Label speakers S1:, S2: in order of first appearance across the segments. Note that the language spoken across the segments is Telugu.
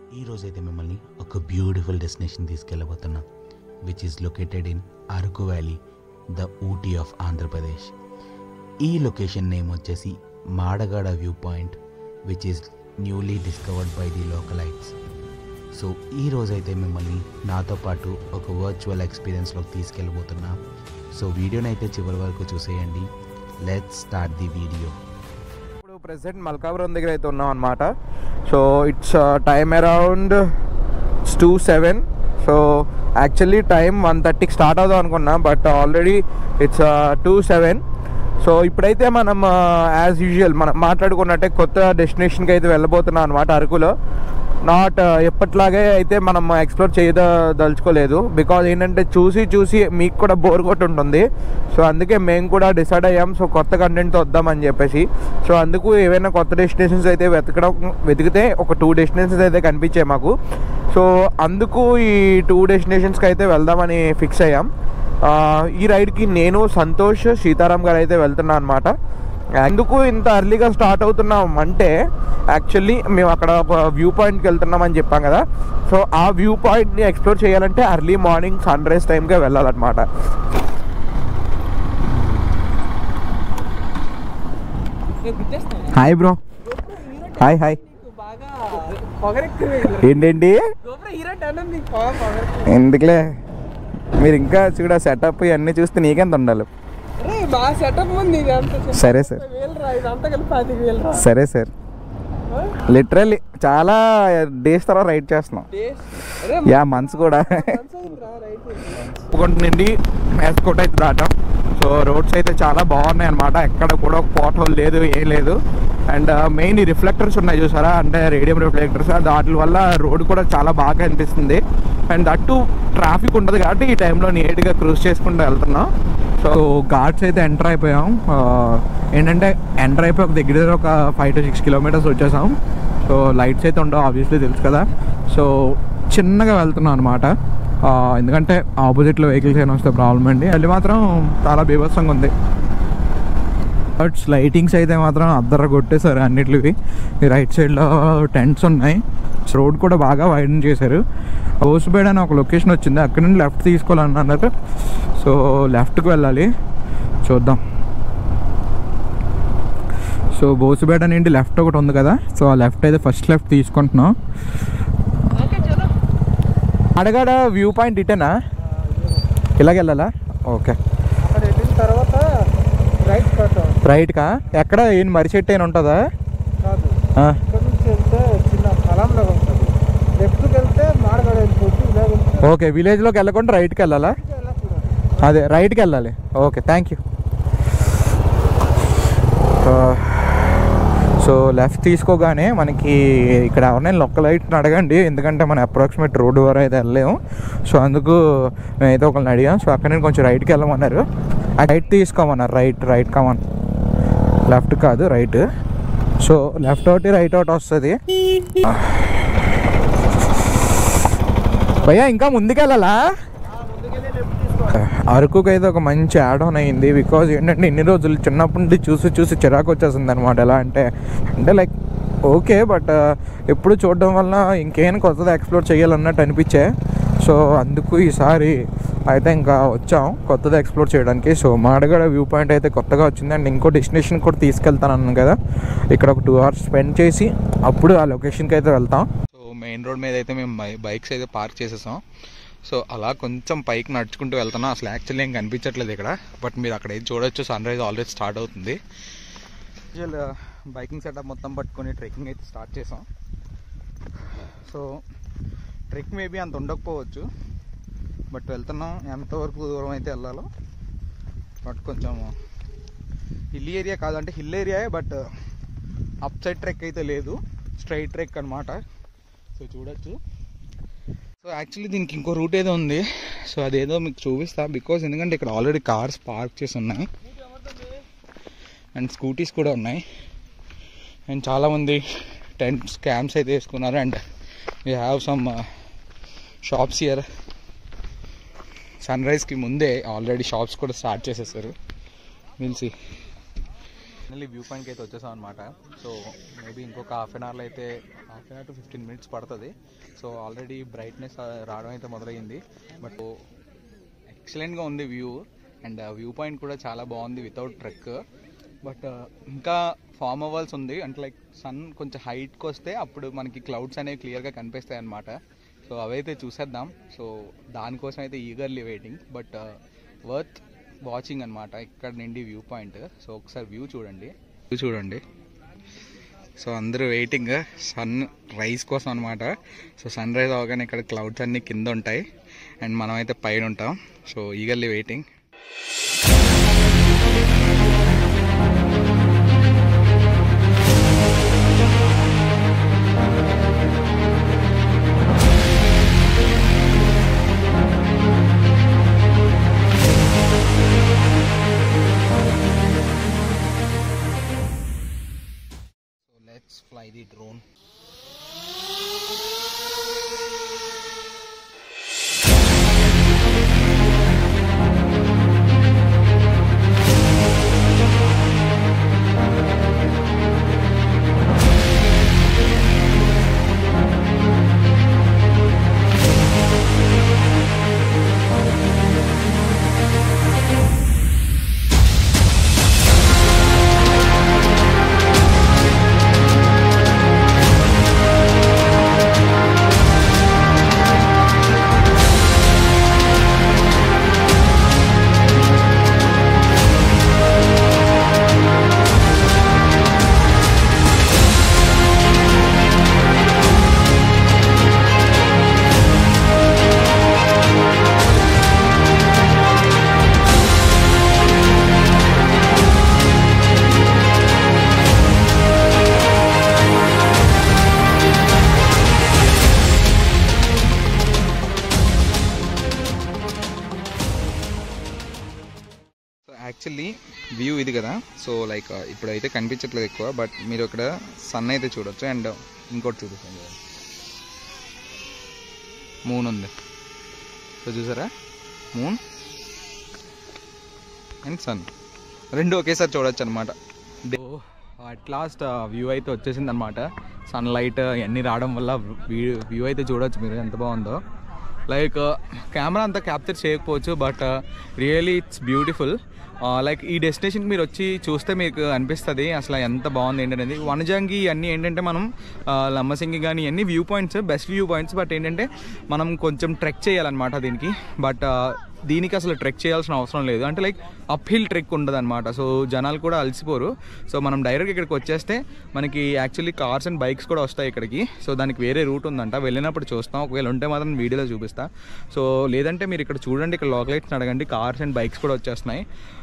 S1: ఈ రోజైతే మిమ్మల్ని ఒక బ్యూటిఫుల్ డెస్టినేషన్ తీసుకెళ్ళబోతున్నా which is located in Araku valley the Ooty of Andhra Pradesh ఈ లొకేషన్ నేమ్ వచ్చేసి Madagada view point which is newly discovered by the localites so ఈ రోజైతే మిమ్మల్ని నాతో పాటు ఒక వర్చువల్ ఎక్స్పీరియన్స్లోకి తీసుకెళ్ళబోతున్నా సో వీడియోని అయితే చివరి వరకు చూసేయండి లెట్స్ స్టార్ట్ ది వీడియో
S2: ఇప్పుడు ప్రెసెంట్ మల్కాపురం దగ్గర అయితే ఉన్నాం అనమాట so it's time around two seven so actually time one థర్టీకి స్టార్ట్ అవుదాం అనుకున్నా but already it's two seven so ఇప్పుడైతే మనం యాజ్ యూజువల్ మనం మాట్లాడుకున్నట్టే కొత్త డెస్టినేషన్కి అయితే వెళ్ళబోతున్నాం అనమాట అరకులో నాట్ ఎప్పట్లాగే అయితే మనం ఎక్స్ప్లోర్ చేయదలుచుకోలేదు బికాజ్ ఏంటంటే చూసి చూసి మీకు కూడా బోర్ కొట్టి ఉంటుంది సో అందుకే మేము కూడా డిసైడ్ అయ్యాం సో కొత్త కంటెంట్తో వద్దామని చెప్పేసి సో అందుకు ఏవైనా కొత్త డెస్టినేషన్స్ అయితే వెతకడం వెతికితే ఒక టూ డెస్టినేషన్స్ అయితే కనిపించాయి మాకు సో అందుకు ఈ టూ డెస్టినేషన్స్కి అయితే వెళ్దామని ఫిక్స్ అయ్యాం ఆ, ఈ రైడ్కి నేను సంతోష్ సీతారాం గారు అయితే వెళ్తున్నాను అనమాట ఎందుకు ఇంత అర్లీగా స్టార్ట్ అవుతున్నాం అంటే యాక్చువల్లీ మేము అక్కడ ఒక వ్యూ పాయింట్కి వెళ్తున్నాం అని చెప్పాం కదా సో ఆ వ్యూ పాయింట్ని ఎక్స్ప్లోర్ చేయాలంటే అర్లీ మార్నింగ్ సన్ రైజ్ టైంకే వెళ్ళాలన్నమాట హాయ్ బ్రో హాయ్ హాయ్
S3: బాగా పొగరెక్కువ
S2: ఏంటండి
S3: గోపురం హీరో టన్ నీకు పొగ పొగరెక్కువ
S2: ఎందుకులే మీరు ఇంకా చూడ సెటప్ ఇవన్నీ చూస్తే నీకెంత ఉండాలి
S3: అరే బాగా సెటప్ ఉంది ఇది అంత
S2: సరే సార్
S3: వేలు రా ఇదంతా కలిపి పాతిక వేలు రా
S2: సరే సార్ లిటరల్లీ చాలా డేస్ తర్వాత రైడ్ చేస్తున్నాం
S3: డేస్ అరే
S2: యా మంత్స్ కూడా
S3: మంత్స్ అయింది రా రైట్
S2: ఉప్పుకొండ నుండి మేస్కోట్ అయితే దాటాం సో రోడ్స్ అయితే చాలా బాగున్నాయి అనమాట ఎక్కడ కూడా ఒక పోట్ హోల్ లేదు ఏం లేదు అండ్ మెయిన్ ఈ రిఫ్లెక్టర్స్ ఉన్నాయి చూసారా అంటే రేడియం రిఫ్లెక్టర్స్ వాటి వల్ల రోడ్ కూడా చాలా బాగా అనిపిస్తుంది అండ్ అటు ట్రాఫిక్ ఉండదు కాబట్టి ఈ టైంలో నీట్గా క్రూజ్ చేసుకుంటూ వెళ్తున్నాం సో ఘాట్స్ అయితే ఎంటర్ అయిపోయాం ఆ, ఏంటంటే ఎంటర్ అయిపోయి ఒక దగ్గర దగ్గర ఒక ఫైవ్ టు సిక్స్ కిలోమీటర్స్ వచ్చేసాం సో లైట్స్ అయితే ఉండవు ఆబ్వియస్లీ తెలుసు కదా సో చిన్నగా వెళ్తున్నాం అనమాట ఎందుకంటే ఆపోజిట్లో వెహికల్స్ అయినా వస్తే ప్రాబ్లం అండి అది మాత్రం చాలా బీభత్సంగా ఉంది బట్స్ లైటింగ్స్ అయితే మాత్రం అద్దర కొట్టేశారు అన్నిటివి ఈ రైట్ సైడ్లో టెంట్స్ ఉన్నాయి రోడ్ కూడా బాగా వైడన్ చేశారు హౌస్బేడ్ అని ఒక లొకేషన్ వచ్చింది అక్కడ నుండి లెఫ్ట్ తీసుకోవాలని అన్నారు సో లెఫ్ట్కి వెళ్ళాలి చూద్దాం సో బోసుబేట నుండి లెఫ్ట్ ఒకటి ఉంది కదా సో ఆ లెఫ్ట్ అయితే ఫస్ట్ లెఫ్ట్ తీసుకుంటున్నాం
S3: ఓకే చలో
S2: అడగాడ వ్యూ పాయింట్ ఇటేనా ఇలాగ వెళ్ళాలా ఓకే
S3: అక్కడ వెళ్ళిన తర్వాత రైట్ కట్
S2: రైట్కా ఎక్కడ ఏం మరి చెట్టు అయినా ఉంటుందా
S3: కాదు
S2: ఆ,
S3: ఇక్కడ నుంచి వెళ్తే చిన్న పొలం లాగా ఉంటుంది లెఫ్ట్కి వెళ్తే మాడగడ వెళ్ళిపోతుంది ఇలా వెళ్తే
S2: ఓకే విలేజ్లోకి వెళ్ళకుండా రైట్కి వెళ్ళాలా
S3: ఎలా చూడాలి
S2: అదే రైట్కి వెళ్ళాలి okay thank you so left తీసుకోగానే మనకి ఇక్కడ ఎవరినైనా లొక్క లైట్ని అడగండి ఎందుకంటే మనం అప్రాక్సిమేట్ రోడ్డు వరకు అయితే వెళ్ళలేము సో అందుకు మేమైతే ఒకరిని అడిగాం సో అక్కడ నుంచి కొంచెం రైట్కి వెళ్ళమన్నారు ఆ రైట్ తీసుకోమన్నారు రైట్ రైట్ కమన్ లెఫ్ట్ కాదు రైట్ సో లెఫ్ట్ ఒకటి రైట్ ఒకటి వస్తుంది భయ్యా ఇంకా ముందుకెళ్ళాలా అరకుకి అయితే ఒక మంచి యాడ్ ఆన్ అయింది బికాజ్ ఏంటంటే ఇన్ని రోజులు చిన్నప్పటి నుండి చూసి చూసి చిరాకు వచ్చేసింది అనమాట ఎలా అంటే అంటే లైక్ ఓకే బట్ ఎప్పుడు చూడడం వల్ల ఇంకేం కొత్తది ఎక్స్ప్లోర్ చేయాలన్నట్టు అనిపించే సో అందుకు ఈసారి అయితే ఇంకా వచ్చాం కొత్తది ఎక్స్ప్లోర్ చేయడానికి సో మాడగడ వ్యూ పాయింట్ అయితే కొత్తగా వచ్చింది అండ్ ఇంకో డెస్టినేషన్ కూడా తీసుకెళ్తాను అన్నాను కదా ఇక్కడ ఒక టూ అవర్స్ స్పెండ్ చేసి అప్పుడు ఆ లొకేషన్కి అయితే వెళ్తాం
S4: సో మెయిన్ రోడ్ మీద అయితే మేము బై- బైక్స్ అయితే పార్క్ చేసేసాం సో అలా కొంచెం పైకి నడుచుకుంటూ వెళ్తున్నాం అసలు యాక్చువల్లీ ఏం కనిపించట్లేదు ఇక్కడ బట్ మీరు అక్కడ ఏది చూడొచ్చు సన్ రైజ్ ఆల్రెడీ స్టార్ట్ అవుతుంది బైకింగ్ సెటప్ మొత్తం పట్టుకొని ట్రెక్కింగ్ అయితే స్టార్ట్ చేసాం సో ట్రెక్ మేబీ అంత ఉండకపోవచ్చు బట్ వెళ్తున్నాం ఎంతవరకు దూరం అయితే వెళ్ళాలో బట్ కొంచెం హిల్ ఏరియా కాదంటే హిల్ ఏరియాయే బట్ అప్ సైడ్ ట్రెక్ అయితే లేదు స్ట్రైట్ ట్రెక్ అనమాట సో చూడొచ్చు సో యాక్చువల్లీ దీనికి ఇంకో రూట్ ఏదో ఉంది సో అదేదో మీకు చూపిస్తా బికాజ్ ఎందుకంటే ఇక్కడ ఆల్రెడీ కార్స్ పార్క్ చేసి ఉన్నాయి అండ్ స్కూటీస్ కూడా ఉన్నాయి అండ్ చాలామంది టెంట్స్ క్యాంప్స్ అయితే వేసుకున్నారు and we have some shops here సన్ రైజ్కి ముందే ఆల్రెడీ షాప్స్ కూడా స్టార్ట్ చేసేసారు మిల్సి ఫైనల్లీ వ్యూ పాయింట్కి అయితే వచ్చేసాం అనమాట సో మేబీ ఇంకొక హాఫ్ అన్ అవర్లో అయితే half an hour to fifteen minutes పడుతుంది సో ఆల్రెడీ బ్రైట్నెస్ రావడం అయితే మొదలైంది బట్ ఎక్సలెంట్గా ఉంది వ్యూ అండ్ వ్యూ పాయింట్ కూడా చాలా బాగుంది వితౌట్ ట్రెక్ బట్ ఇంకా ఫామ్ అవ్వాల్సి ఉంది అంటే లైక్ సన్ కొంచెం హైట్కి వస్తే అప్పుడు మనకి క్లౌడ్స్ అనేవి క్లియర్గా కనిపిస్తాయి అనమాట సో అవైతే చూసేద్దాం సో దానికోసం అయితే eagerly waiting but worth watching అనమాట ఇక్కడ నుండి వ్యూ పాయింట్ సో ఒకసారి వ్యూ చూడండి వ్యూ చూడండి సో అందరూ వెయిటింగ్ సన్ రైజ్ కోసం అనమాట సో సన్ రైజ్ అవగానే ఇక్కడ క్లౌడ్స్ అన్నీ కింద ఉంటాయి అండ్ మనం అయితే పైన ఉంటాం so eagerly waiting So let's fly the drone. So actually view ఇది కదా సో లైక్ ఇప్పుడైతే కనిపించట్లేదు ఎక్కువ బట్ మీరు ఇక్కడ సన్ అయితే చూడొచ్చు అండ్ ఇంకోటి చూపిస్తాను మూన్ ఉంది సో చూసారా మూన్ అండ్ సన్ రెండు ఒకేసారి చూడొచ్చు అనమాట అట్ లాస్ట్ వ్యూ అయితే వచ్చేసింది అనమాట సన్ లైట్ ఇవన్నీ రావడం వల్ల వ్యూ అయితే చూడొచ్చు మీరు ఎంత బాగుందో లైక్ కెమెరా అంతా క్యాప్చర్ చేయకపోవచ్చు but really it's beautiful like ఈ డెస్టినేషన్కి మీరు వచ్చి చూస్తే మీకు అనిపిస్తుంది అసలు ఎంత బాగుంది ఏంటనేది వనజంగి అన్నీ ఏంటంటే మనం ఆ, లంబసింగి కానీ అన్ని view points best view points but ఏంటంటే మనం కొంచెం ట్రెక్ చేయాలన్నమాట దీనికి బట్ దీనికి అసలు ట్రెక్ చేయాల్సిన అవసరం లేదు అంటే లైక్ అప్ హిల్ ట్రెక్ ఉండదు అనమాట సో జనాలు కూడా అలసిపోరు సో మనం డైరెక్ట్ ఇక్కడికి వచ్చేస్తే మనకి యాక్చువల్లీ కార్స్ అండ్ బైక్స్ కూడా వస్తాయి ఇక్కడికి సో దానికి వేరే రూట్ ఉందంట వెళ్ళినప్పుడు చూస్తాం ఒకవేళ ఉంటే మాత్రం వీడియోలో చూపిస్తా సో లేదంటే మీరు ఇక్కడ చూడండి ఇక్కడ లోకలైట్స్ అడగండి కార్స్ అండ్ బైక్స్ కూడా వచ్చేస్తున్నాయి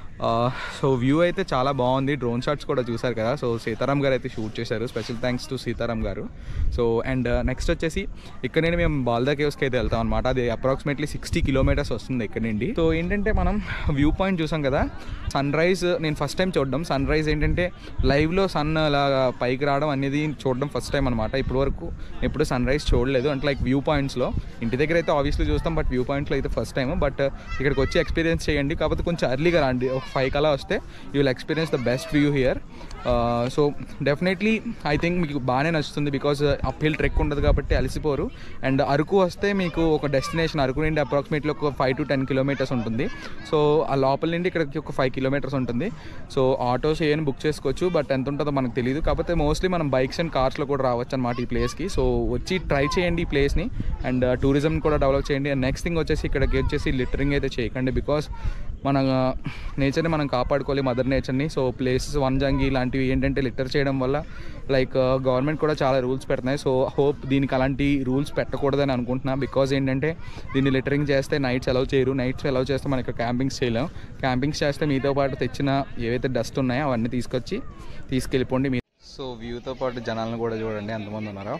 S4: సో వ్యూ అయితే చాలా బాగుంది డ్రోన్ షాట్స్ కూడా చూసారు కదా సో సీతారాం గారు అయితే షూట్ చేశారు స్పెషల్ థ్యాంక్స్ టు సీతారాం గారు సో అండ్ నెక్స్ట్ వచ్చేసి ఇక్కడ నుండి మేము బాల్దా కేవ్స్కి అయితే వెళ్తాం అనమాట అది అప్రాక్సిమేట్లీ సిక్స్టీ కిలోమీటర్స్ వస్తుంది ఇక్కడ నుండి సో ఏంటంటే మనం వ్యూ పాయింట్ చూసాం కదా సన్ రైజ్ నేను ఫస్ట్ టైం చూడడం సన్ రైజ్ ఏంటంటే లైవ్లో సన్ అలా పైకి రావడం అనేది చూడడం ఫస్ట్ టైం అనమాట ఇప్పటి వరకు ఎప్పుడు సన్ రైజ్ చూడలేదు అంటే లైక్ వ్యూ పాయింట్స్లో ఇంటి దగ్గర అయితే ఆబ్వియస్లీ చూస్తాం బట్ వ్యూ పాయింట్లో అయితే ఫస్ట్ టైం బట్ ఇక్కడికి వచ్చి ఎక్స్పీరియన్స్ చేయండి కాకపోతే కొంచెం ఎర్లీగా రండి ఒక ఫైవ్ కలా వస్తే you will experience the best view here so definitely I think మీకు బాగానే నచ్చుతుంది బికాస్ అప్ హిల్ ట్రెక్ ఉండదు కాబట్టి అలసిపోరు అండ్ అరకు వస్తే మీకు ఒక డెస్టినేషన్ అరకు నుండి అప్రాక్సిమేట్లీ ఒక ఫైవ్ టు టెన్ కిలోమీటర్స్ ఉంటుంది సో ఆ లోపల నుండి ఇక్కడికి ఒక ఫైవ్ కిలోమీటర్స్ ఉంటుంది సో ఆటోస్ ఏమైనా బుక్ చేసుకోవచ్చు బట్ ఎంత ఉంటుందో మనకు తెలియదు కాకపోతే మోస్ట్లీ మనం బైక్స్ అండ్ కార్స్లో కూడా రావచ్చు అనమాట ఈ ప్లేస్కి సో వచ్చి ట్రై చేయండి ఈ ప్లేస్ని అండ్ టూరిజం కూడా డెవలప్ చేయండి అండ్ నెక్స్ట్ థింగ్ వచ్చేసి ఇక్కడికి వచ్చేసి లిటరింగ్ అయితే చేయకండి బికాస్ మన నేచర్ని మనం కాపాడుకోవాలి మదర్ నేచర్ని సో ప్లేసెస్ వన్ జంగి ఇలాంటివి ఏంటంటే లిటర్ చేయడం వల్ల లైక్ గవర్నమెంట్ కూడా చాలా రూల్స్ పెడుతున్నాయి సో హోప్ దీనికి అలాంటి రూల్స్ పెట్టకూడదని అనుకుంటున్నా బికాజ్ ఏంటంటే దీన్ని లిటరింగ్ చేస్తే నైట్స్ అలౌ చేయరు నైట్స్ అలౌ చేస్తే మనకి క్యాంపింగ్స్ చేయలేం క్యాంపింగ్స్ చేస్తే మీతో పాటు తెచ్చిన ఏవైతే డస్ట్ ఉన్నాయో అవన్నీ తీసుకొచ్చి తీసుకెళ్ళిపోండి మీ సో వ్యూతో పాటు జనాలను కూడా చూడండి ఎంతమంది ఉన్నారో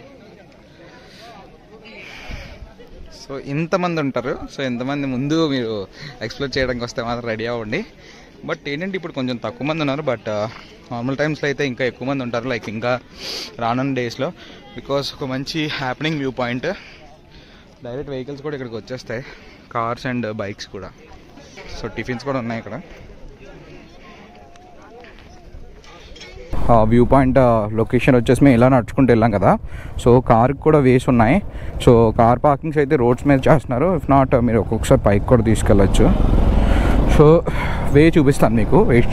S4: సో ఇంతమంది ఉంటారు సో ఇంతమంది ముందు మీరు ఎక్స్ప్లోర్ చేయడానికి వస్తే మాత్రం రెడీ అవ్వండి బట్ ఏంటంటే ఇప్పుడు కొంచెం తక్కువ మంది ఉన్నారు బట్ నార్మల్ టైమ్స్లో అయితే ఇంకా ఎక్కువ మంది ఉంటారు లైక్ ఇంకా రానున్న డేస్లో బికాస్ ఒక మంచి happening view point direct vehicles కూడా ఇక్కడికి వచ్చేస్తాయి కార్స్ అండ్ బైక్స్ కూడా సో టిఫిన్స్ కూడా ఉన్నాయి ఇక్కడ
S2: వ్యూ పాయింట్ లొకేషన్ వచ్చేసి మేము ఇలా నడుచుకుంటూ వెళ్ళాం కదా సో కార్కి కూడా వేస్ ఉన్నాయి సో కార్ పార్కింగ్స్ అయితే రోడ్స్ మీద చేస్తున్నారు ఇఫ్ నాట్ మీరు ఒక్కొక్కసారి పైకి కూడా తీసుకెళ్ళచ్చు సో వే చూపిస్తాను మీకు వెయిట్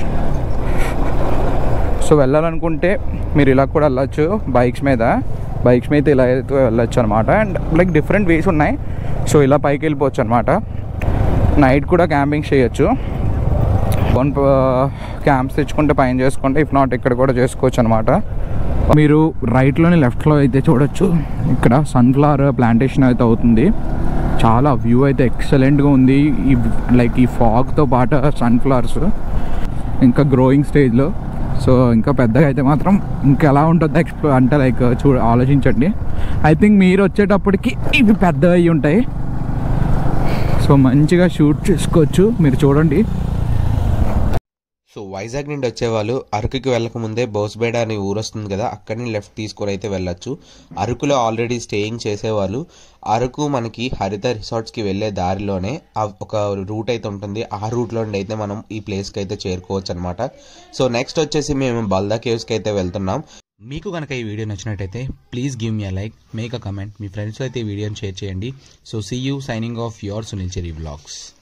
S2: సో వెళ్ళాలనుకుంటే మీరు ఇలా కూడా వెళ్ళచ్చు బైక్స్ మీద బైక్స్ మీద ఇలా అయితే వెళ్ళొచ్చు అనమాట అండ్ లైక్ డిఫరెంట్ వేస్ ఉన్నాయి సో ఇలా పైకి వెళ్ళిపోవచ్చు అనమాట నైట్ కూడా క్యాంపింగ్ చేయొచ్చు వన్ క్యాంప్స్ తెచ్చుకుంటే పైన చేసుకుంటే ఇఫ్ నాట్ ఇక్కడ కూడా చేసుకోవచ్చు అనమాట మీరు రైట్లోని లెఫ్ట్లో అయితే చూడొచ్చు ఇక్కడ సన్ఫ్లవర్ ప్లాంటేషన్ అయితే అవుతుంది చాలా వ్యూ అయితే ఎక్సలెంట్గా ఉంది ఈ లైక్ ఈ ఫాగ్తో పాటు సన్ఫ్లవర్స్ ఇంకా గ్రోయింగ్ స్టేజ్లో సో ఇంకా పెద్దగా అయితే మాత్రం ఇంకా ఎలా ఉంటుందో ఎక్స్ప్ అంటే లైక్ చూ ఆలోచించండి ఐ థింక్ మీరు వచ్చేటప్పటికి ఇవి పెద్దగా అయి ఉంటాయి సో మంచిగా షూట్ చేసుకోవచ్చు మీరు చూడండి
S5: సో వైజాగ్ నుండి వచ్చేవాళ్ళు అరకుకి వెళ్ళకముందే బోస్బేడ అనే ఊరు వస్తుంది కదా అక్కడిని లెఫ్ట్ తీసుకొని అయితే వెళ్ళొచ్చు అరకులో ఆల్రెడీ స్టేయింగ్ చేసేవాళ్ళు అరకు మనకి హరిత రిసార్ట్స్కి వెళ్ళే దారిలోనే ఆ ఒక రూట్ అయితే ఉంటుంది ఆ రూట్లో నుండి అయితే మనం ఈ ప్లేస్కి అయితే చేరుకోవచ్చు అనమాట సో నెక్స్ట్ వచ్చేసి మేము బల్దా కేవ్స్కి అయితే వెళ్తున్నాం
S1: మీకు కనుక ఈ వీడియో నచ్చినట్టయితే ప్లీజ్ గివ్ మీ లైక్ మేక్ అ కమెంట్ మీ ఫ్రెండ్స్ అయితే ఈ వీడియోని షేర్ చేయండి so see you signing off your Sunil Cherry blogs